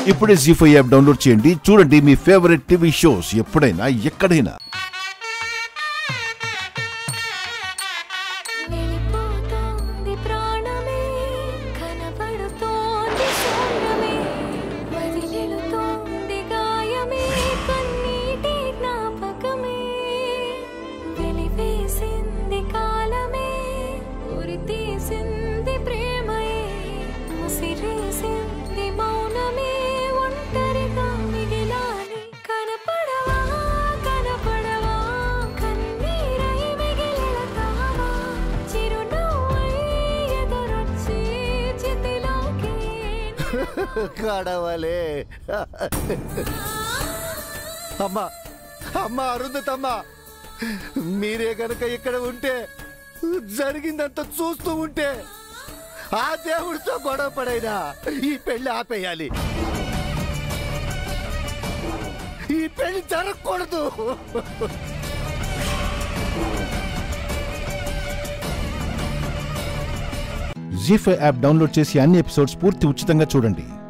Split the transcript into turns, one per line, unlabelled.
ఇప్పుడే G five app download చేయండి చూడండి మీ ఫేవరెట్ టీవీ షోస్ ఎప్పుడైనా ఎక్కడైనా
వెళ్ళిపోతోంది ప్రాణమే కనబడుతోంది శూన్యమే వదిలెళుతోంది గాయమే కన్నీటి జ్ఞాపకమే వెలివేసింది కాలమే ఉరి తీసింది ప్రేమయే ముసిరేసింది మౌనమే ఒంటరిగా మిగిలాలి కనపడవా కనపడవా కన్నీరై మిగిలితావా చిరునవ్వై ఎదురొచ్చి చితిలోకి
కాడవలే అమ్మా అమ్మా అరుంధతమ్మా మీరే గనక ఇక్కడ ఉంటే జరిగిందంతా చూస్తూ ఉంటే ఆ దేవుడితో గొడవ పడైనా ఈ పెళ్లి ఆపేయాలి ఈ పెళ్లి జరగకూడదు
జీ ఫైవ్ యాప్ డౌన్లోడ్ చేసి అన్ని ఎపిసోడ్స్ పూర్తి ఉచితంగా చూడండి